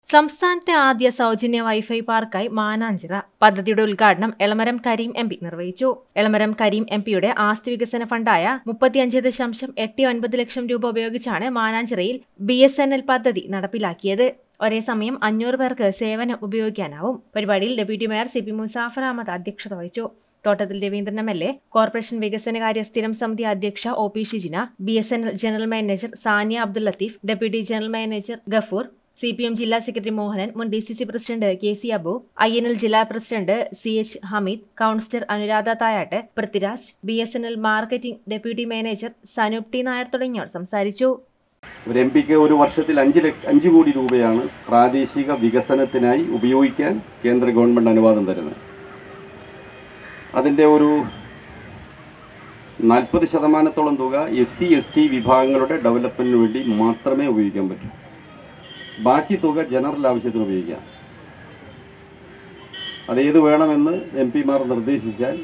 സംസ്ഥാനത്തെ ആദ്യ സൗജന്യ വൈഫൈ പാർക്കായി മാനാഞ്ചിറ പദ്ധതിയുടെ ഉദ്ഘാടനം എളമരം കരീം എം പി നിർവഹിച്ചു എളമരം കരീം എം പിയുടെ ആസ്തി വികസന ഫണ്ടായ മുപ്പത്തിയഞ്ച് ദശാംശം എട്ട് ഒൻപത് ലക്ഷം രൂപ ഉപയോഗിച്ചാണ് മാനാഞ്ചിറയിൽ ബി എസ് എൻ എൽ പദ്ധതി നടപ്പിലാക്കിയത് ഒരേ സമയം അഞ്ഞൂറ് പേർക്ക് സേവനം ഉപയോഗിക്കാനാവും പരിപാടിയിൽ deputy mayor C P Musafar Ahammed അധ്യക്ഷത വഹിച്ചു Thottathil Raveendran M L A corporation വികസനകാര്യ സ്ഥിരം സമിതി അധ്യക്ഷ O P Shijina B S N L general manager Saniya Abdul Latheef deputy general manager Gafoor C P M ജില്ലാ സെക്രട്ടറി മോഹനൻ മുൻ D C C president K C Abu I N L ജില്ലാ president C H Hameed councillor Anuradha Thayat Prithviraj B S N L marketing deputy manager Sanoop T Nair തുടങ്ങിയവർ സംസാരിച്ചു ഒരു M പിക്ക് ഒരു വർഷത്തിൽ അഞ്ച് ലക്ഷ അഞ്ച് കോടി രൂപയാണ് പ്രാദേശിക വികസനത്തിനായി ഉപയോഗിക്കാൻ കേന്ദ്ര ഗവൺമെൻറ് അനുവാദം തരുന്നത് അതിൻ്റെ ഒരു നാൽപ്പത് ശതമാനത്തോളം തുക എസ് സി എസ് ടി വിഭാഗങ്ങളുടെ ഡെവലപ്മെൻറ്റിന് വേണ്ടി മാത്രമേ ഉപയോഗിക്കാൻ പറ്റൂ ബാക്കി തുക ജനറൽ ആവശ്യത്തിന് ഉപയോഗിക്കാം അതേത് വേണമെന്ന് എം പിമാർ നിർദ്ദേശിച്ചാൽ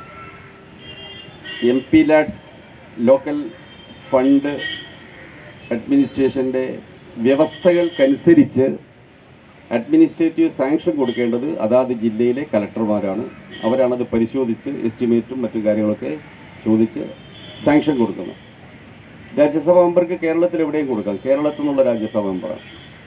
M P lads local fund അഡ്മിനിസ്ട്രേഷൻ്റെ വ്യവസ്ഥകൾക്കനുസരിച്ച് അഡ്മിനിസ്ട്രേറ്റീവ് സാങ്ഷൻ കൊടുക്കേണ്ടത് അതാത് ജില്ലയിലെ കലക്ടർമാരാണ് അവരാണത് പരിശോധിച്ച് എസ്റ്റിമേറ്റും മറ്റു കാര്യങ്ങളൊക്കെ ചോദിച്ച് സാങ്ഷൻ കൊടുക്കുന്നത് രാജ്യസഭാ മെമ്പർക്ക് കേരളത്തിൽ എവിടെയും കൊടുക്കാം കേരളത്തിൽ നിന്നുള്ള രാജ്യസഭാ മെമ്പറാണ്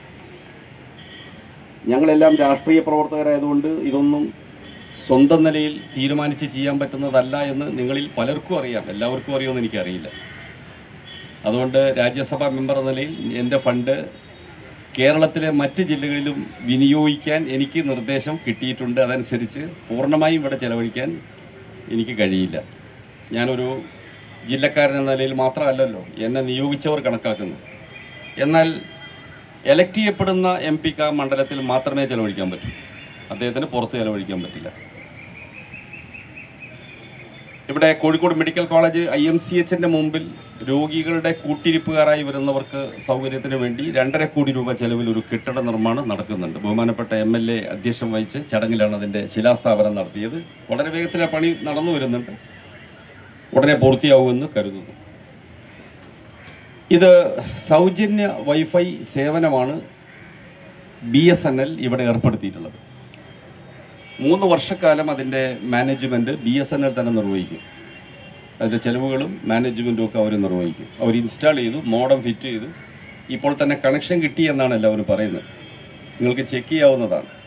ഞങ്ങളെല്ലാം രാഷ്ട്രീയ പ്രവർത്തകരായതുകൊണ്ട് ഇതൊന്നും സ്വന്തം നിലയിൽ തീരുമാനിച്ച് ചെയ്യാൻ പറ്റുന്നതല്ല എന്ന് നിങ്ങളിൽ പലർക്കും അറിയാം എല്ലാവർക്കും അറിയുമെന്ന് എനിക്കറിയില്ല അതുകൊണ്ട് രാജ്യസഭാ മെമ്പർ എന്ന നിലയിൽ എൻ്റെ ഫണ്ട് കേരളത്തിലെ മറ്റ് ജില്ലകളിലും വിനിയോഗിക്കാൻ എനിക്ക് നിർദ്ദേശം കിട്ടിയിട്ടുണ്ട് അതനുസരിച്ച് പൂർണ്ണമായും ഇവിടെ ചെലവഴിക്കാൻ എനിക്ക് കഴിയില്ല ഞാനൊരു ജില്ലക്കാരൻ എന്ന നിലയിൽ മാത്രമല്ലല്ലോ എന്നെ നിയോഗിച്ചവർ കണക്കാക്കുന്നത് എന്നാൽ എലക്ട് ചെയ്യപ്പെടുന്ന എം പിക്ക് ആ മണ്ഡലത്തിൽ മാത്രമേ ചെലവഴിക്കാൻ പറ്റൂ അദ്ദേഹത്തിന് പുറത്ത് ചെലവഴിക്കാൻ പറ്റില്ല ഇവിടെ Kozhikode medical college I M C എച്ചിൻ്റെ മുമ്പിൽ രോഗികളുടെ കൂട്ടിരിപ്പുകാരായി വരുന്നവർക്ക് സൗകര്യത്തിന് വേണ്ടി രണ്ടര കോടി രൂപ ചെലവിൽ ഒരു കെട്ടിട നിർമ്മാണം നടക്കുന്നുണ്ട് ബഹുമാനപ്പെട്ട എം എൽ എ അധ്യക്ഷം വഹിച്ച് ചടങ്ങിലാണ് അതിൻ്റെ ശിലാസ്ഥാപനം നടത്തിയത് വളരെ വേഗത്തിൽ ആ പണി നടന്നു വരുന്നുണ്ട് ഉടനെ പൂർത്തിയാവുമെന്ന് കരുതുന്നു ഇത് സൗജന്യ വൈഫൈ സേവനമാണ് ബി എസ് എൻ എൽ ഇവിടെ ഏർപ്പെടുത്തിയിട്ടുള്ളത് മൂന്ന് വർഷക്കാലം അതിൻ്റെ management B S N L തന്നെ നിർവഹിക്കും അതിൻ്റെ ചെലവുകളും മാനേജ്മെൻറ്റും ഒക്കെ അവർ നിർവഹിക്കും അവർ ഇൻസ്റ്റാൾ ചെയ്തു മോഡം ഫിറ്റ് ചെയ്തു ഇപ്പോൾ തന്നെ കണക്ഷൻ കിട്ടി എന്നാണ് എല്ലാവരും പറയുന്നത് നിങ്ങൾക്ക് ചെക്ക് ചെയ്യാവുന്നതാണ്